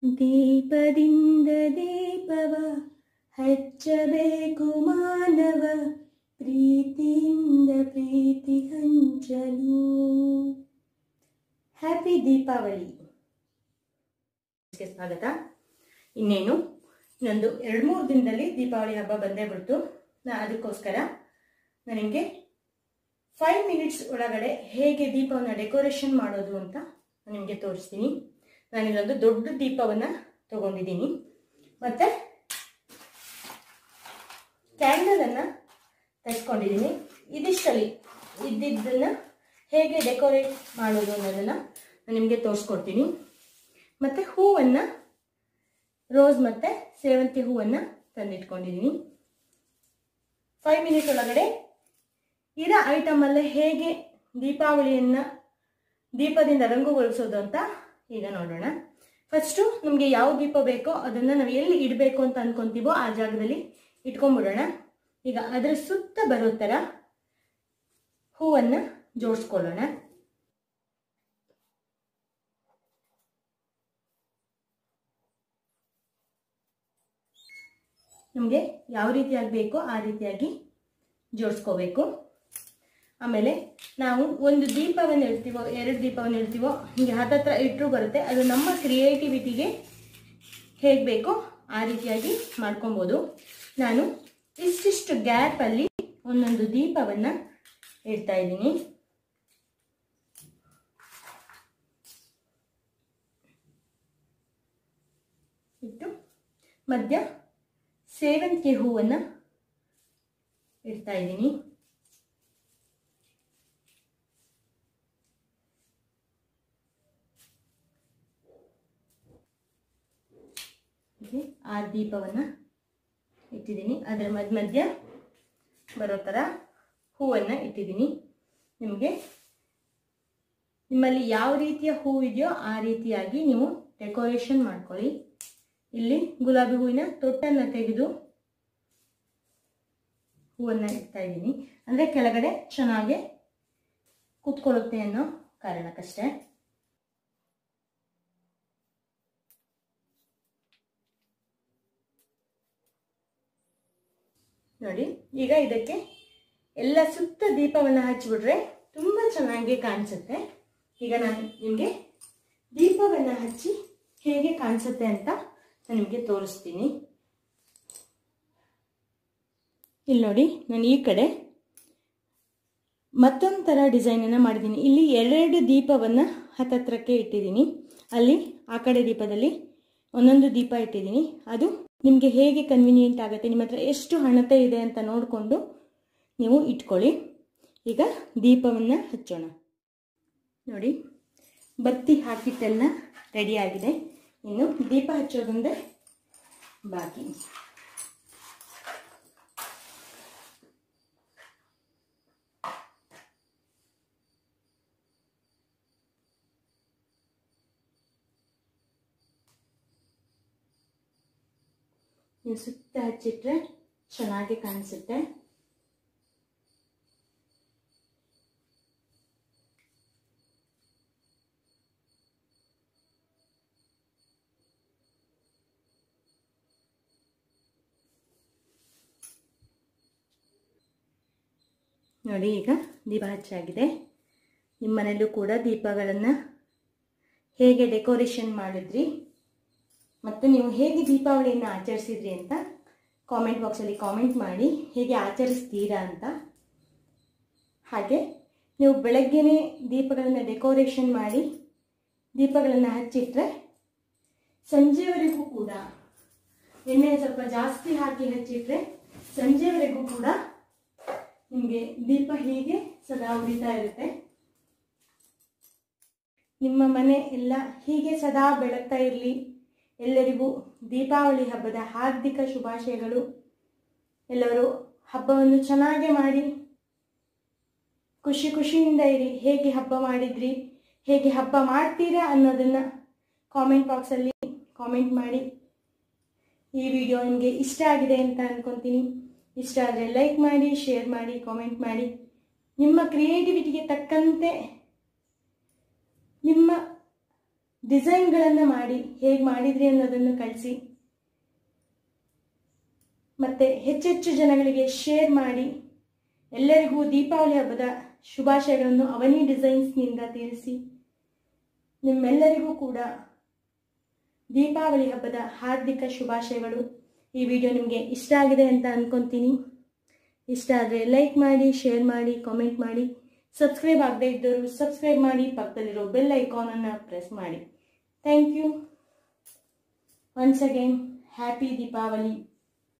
ದೀಪದಿಂದ ದೀಪವ ಹಚ್ಚಬೇಕು ಮಾನವ ಪ್ರೀತಿಯಿಂದ ಪ್ರೀತಿ ಹಂಚಲು ಹ್ಯಾಪಿ ದೀಪಾವಳಿ ಸ್ವಾಗತ ಇನ್ನೇನು ಇನ್ನೊಂದು ಎರಡು ಮೂರು ದಿನದಲ್ಲಿ ದೀಪಾವಳಿ ಹಬ್ಬ ಬಂದೇ ಬಿಡ್ತು ನಾ ಅದಕ್ಕೋಸ್ಕರ ನಾನು ನಿಮಗೆ ಫೈವ್ ಮಿನಿಟ್ಸ್ ಒಳಗಡೆ ಹೇಗೆ ದೀಪವನ್ನು ಡೆಕೋರೇಷನ್ ಮಾಡೋದು ಅಂತ ನಾನು ನಿಮಗೆ ತೋರಿಸ್ತೀನಿ ನಾನಿಲ್ಲೊಂದು ದೊಡ್ಡ ದೀಪವನ್ನು ತಗೊಂಡಿದ್ದೀನಿ ಮತ್ತು ಕ್ಯಾಂಡಲನ್ನು ತೆಗೆದುಕೊಂಡಿದ್ದೀನಿ ಇದಿಷ್ಟಲ್ಲಿ ಇದ್ದಿದ್ದನ್ನು ಹೇಗೆ ಡೆಕೋರೇಟ್ ಮಾಡೋದು ಅನ್ನೋದನ್ನು ನಾನು ನಿಮಗೆ ತೋರಿಸ್ಕೊಡ್ತೀನಿ ಮತ್ತು ಹೂವನ್ನು ರೋಸ್ ಮತ್ತು ಸೇವಂತಿ ಹೂವನ್ನು ತಂದಿಟ್ಕೊಂಡಿದ್ದೀನಿ ಫೈವ್ ಮಿನಿಟ್ ಒಳಗಡೆ ಇರೋ ಐಟಮಲ್ಲೇ ಹೇಗೆ ದೀಪಾವಳಿಯನ್ನು ದೀಪದಿಂದ ರಂಗುಗೊಳಿಸೋದು ಅಂತ ಈಗ ನೋಡೋಣ ಫಸ್ಟು ನಮಗೆ ಯಾವ ದೀಪ ಬೇಕೋ ಅದನ್ನು ನಾವು ಎಲ್ಲಿ ಇಡಬೇಕು ಅಂತ ಅನ್ಕೊಂತೀವೋ ಆ ಜಾಗದಲ್ಲಿ ಇಟ್ಕೊಂಡ್ಬಿಡೋಣ ಈಗ ಅದರ ಸುತ್ತ ಬರೋ ಥರ ಹೂವನ್ನು ಜೋಡಿಸ್ಕೊಳ್ಳೋಣ ನಮಗೆ ಯಾವ ರೀತಿಯಾಗಿ ಬೇಕೋ ಆ ರೀತಿಯಾಗಿ ಜೋಡಿಸ್ಕೋಬೇಕು ಆಮೇಲೆ ನಾವು ಒಂದು ದೀಪವನ್ನು ಇಡ್ತೀವೋ ಎರಡು ದೀಪವನ್ನು ಇಡ್ತೀವೋ ಹೀಗೆ ಹತ್ತತ್ರ ಇಟ್ಟರು ಬರುತ್ತೆ ಅದು ನಮ್ಮ ಕ್ರಿಯೇಟಿವಿಟಿಗೆ ಹೇಗೆ ಬೇಕೋ ಆ ರೀತಿಯಾಗಿ ಮಾಡ್ಕೊಬೋದು ನಾನು ಇಷ್ಟಿಷ್ಟು ಗ್ಯಾಪಲ್ಲಿ ಒಂದೊಂದು ದೀಪವನ್ನು ಇಡ್ತಾ ಇದ್ದೀನಿ ಇಟ್ಟು ಮಧ್ಯ ಸೇವಂತಿಗೆ ಹೂವನ್ನು ಇಡ್ತಾ ಇದ್ದೀನಿ ಆ ದೀಪವನ್ನು ಇಟ್ಟಿದ್ದೀನಿ ಅದರ ಮಧ್ಯ ಮಧ್ಯ ಬರೋ ಥರ ಹೂವನ್ನು ಇಟ್ಟಿದ್ದೀನಿ ನಿಮಗೆ ನಿಮ್ಮಲ್ಲಿ ಯಾವ ರೀತಿಯ ಹೂ ಇದೆಯೋ ಆ ರೀತಿಯಾಗಿ ನೀವು ಡೆಕೋರೇಷನ್ ಮಾಡ್ಕೊಳ್ಳಿ ಇಲ್ಲಿ ಗುಲಾಬಿ ಹೂವಿನ ತೊಟ್ಟನ್ನು ತೆಗೆದು ಹೂವನ್ನು ಇಡ್ತಾ ಇದ್ದೀನಿ ಅಂದರೆ ಕೆಳಗಡೆ ಚೆನ್ನಾಗಿ ಕೂತ್ಕೊಳ್ಳುತ್ತೆ ಅನ್ನೋ ಕಾರಣಕ್ಕಷ್ಟೇ ನೋಡಿ ಈಗ ಇದಕ್ಕೆ ಎಲ್ಲ ಸುತ್ತ ದೀಪವನ್ನು ಹಚ್ಚಿಬಿಟ್ರೆ ತುಂಬ ಚೆನ್ನಾಗಿ ಕಾಣಿಸುತ್ತೆ ಈಗ ನಾನು ನಿಮಗೆ ದೀಪವನ್ನು ಹಚ್ಚಿ ಹೇಗೆ ಕಾಣಿಸುತ್ತೆ ಅಂತ ನಾನು ನಿಮಗೆ ತೋರಿಸ್ತೀನಿ ಇಲ್ಲಿ ನೋಡಿ ನಾನು ಈ ಕಡೆ ಮತ್ತೊಂದು ಥರ ಡಿಸೈನನ್ನು ಮಾಡಿದ್ದೀನಿ ಇಲ್ಲಿ ಎರಡು ದೀಪವನ್ನು ಹತ್ತತ್ರಕ್ಕೆ ಇಟ್ಟಿದ್ದೀನಿ ಅಲ್ಲಿ ಆ ಕಡೆ ದೀಪದಲ್ಲಿ ಒಂದೊಂದು ದೀಪ ಇಟ್ಟಿದ್ದೀನಿ ಅದು ನಿಮಗೆ ಹೇಗೆ ಕನ್ವಿನಿಯೆಂಟ್ ಆಗುತ್ತೆ ನಿಮ್ಮ ಹತ್ರ ಎಷ್ಟು ಹಣತೆ ಇದೆ ಅಂತ ನೋಡಿಕೊಂಡು ನೀವು ಇಟ್ಕೊಳ್ಳಿ ಈಗ ದೀಪವನ್ನು ಹಚ್ಚೋಣ ನೋಡಿ ಬತ್ತಿ ಹಾಕಿಟ್ಟೆಲ್ಲ ರೆಡಿಯಾಗಿದೆ ಇನ್ನು ದೀಪ ಹಚ್ಚೋದೊಂದೇ ಬಾಕಿ ನೀವು ಸುತ್ತ ಹಚ್ಚಿಟ್ರೆ ಚೆನ್ನಾಗಿ ಕಾಣಿಸುತ್ತೆ ನೋಡಿ ಈಗ ದೀಪ ಹಚ್ಚಾಗಿದೆ ನಿಮ್ಮ ಮನೆಯಲ್ಲೂ ಕೂಡ ದೀಪಗಳನ್ನು ಹೇಗೆ ಡೆಕೋರೇಷನ್ ಮಾಡಿದ್ರಿ ಮತ್ತು ನೀವು ಹೇಗೆ ದೀಪಾವಳಿಯನ್ನು ಆಚರಿಸಿದ್ರಿ ಅಂತ ಕಾಮೆಂಟ್ ಬಾಕ್ಸಲ್ಲಿ ಕಾಮೆಂಟ್ ಮಾಡಿ ಹೇಗೆ ಆಚರಿಸ್ತೀರಾ ಅಂತ ಹಾಗೆ ನೀವು ಬೆಳಗ್ಗೆನೇ ದೀಪಗಳನ್ನು ಡೆಕೋರೇಷನ್ ಮಾಡಿ ದೀಪಗಳನ್ನು ಹಚ್ಚಿಟ್ರೆ ಸಂಜೆವರೆಗೂ ಕೂಡ ಎಣ್ಣೆ ಸ್ವಲ್ಪ ಜಾಸ್ತಿ ಹಾಕಿ ಹಚ್ಚಿಟ್ರೆ ಸಂಜೆವರೆಗೂ ಕೂಡ ನಿಮಗೆ ದೀಪ ಹೀಗೆ ಸದಾ ಉರಿತಾ ಇರುತ್ತೆ ನಿಮ್ಮ ಮನೆ ಎಲ್ಲ ಹೀಗೆ ಸದಾ ಬೆಳಗ್ತಾ ಇರಲಿ ಎಲ್ಲರಿಗೂ ದೀಪಾವಳಿ ಹಬ್ಬದ ಹಾರ್ದಿಕ ಶುಭಾಶಯಗಳು ಎಲ್ಲರೂ ಹಬ್ಬವನ್ನು ಚೆನ್ನಾಗಿ ಮಾಡಿ ಖುಷಿ ಖುಷಿಯಿಂದ ಇರಿ ಹೇಗೆ ಹಬ್ಬ ಮಾಡಿದ್ರಿ ಹೇಗೆ ಹಬ್ಬ ಮಾಡ್ತೀರಾ ಅನ್ನೋದನ್ನು ಕಾಮೆಂಟ್ ಬಾಕ್ಸಲ್ಲಿ ಕಾಮೆಂಟ್ ಮಾಡಿ ಈ ವಿಡಿಯೋ ನಿಮಗೆ ಇಷ್ಟ ಆಗಿದೆ ಅಂತ ಅಂದ್ಕೊತೀನಿ ಇಷ್ಟ ಆದರೆ ಲೈಕ್ ಮಾಡಿ ಶೇರ್ ಮಾಡಿ ಕಾಮೆಂಟ್ ಮಾಡಿ ನಿಮ್ಮ ಕ್ರಿಯೇಟಿವಿಟಿಗೆ ತಕ್ಕಂತೆ ನಿಮ್ಮ ಡಿಸೈನ್ಗಳನ್ನು ಮಾಡಿ ಹೇಗೆ ಮಾಡಿದ್ರಿ ಅನ್ನೋದನ್ನು ಕಳಿಸಿ ಮತ್ತು ಹೆಚ್ಚೆಚ್ಚು ಜನಗಳಿಗೆ ಶೇರ್ ಮಾಡಿ ಎಲ್ಲರಿಗೂ ದೀಪಾವಳಿ ಹಬ್ಬದ ಶುಭಾಶಯಗಳನ್ನು ಅವನಿ ಡಿಸೈನ್ಸ್ನಿಂದ ತಿಳಿಸಿ ನಿಮ್ಮೆಲ್ಲರಿಗೂ ಕೂಡ ದೀಪಾವಳಿ ಹಬ್ಬದ ಹಾರ್ದಿಕ ಶುಭಾಶಯಗಳು ಈ ವಿಡಿಯೋ ನಿಮಗೆ ಇಷ್ಟ ಆಗಿದೆ ಅಂತ ಅಂದ್ಕೊತೀನಿ ಇಷ್ಟ ಆದರೆ ಲೈಕ್ ಮಾಡಿ ಶೇರ್ ಮಾಡಿ ಕಾಮೆಂಟ್ ಮಾಡಿ ಸಬ್ಸ್ಕ್ರೈಬ್ ಆಗದೇ ಇದ್ದರು ಸಬ್ಸ್ಕ್ರೈಬ್ ಮಾಡಿ ಪಕ್ಕದಲ್ಲಿರೋ ಬೆಲ್ ಐಕಾನನ್ನು ಪ್ರೆಸ್ ಮಾಡಿ thank you once again happy Deepavali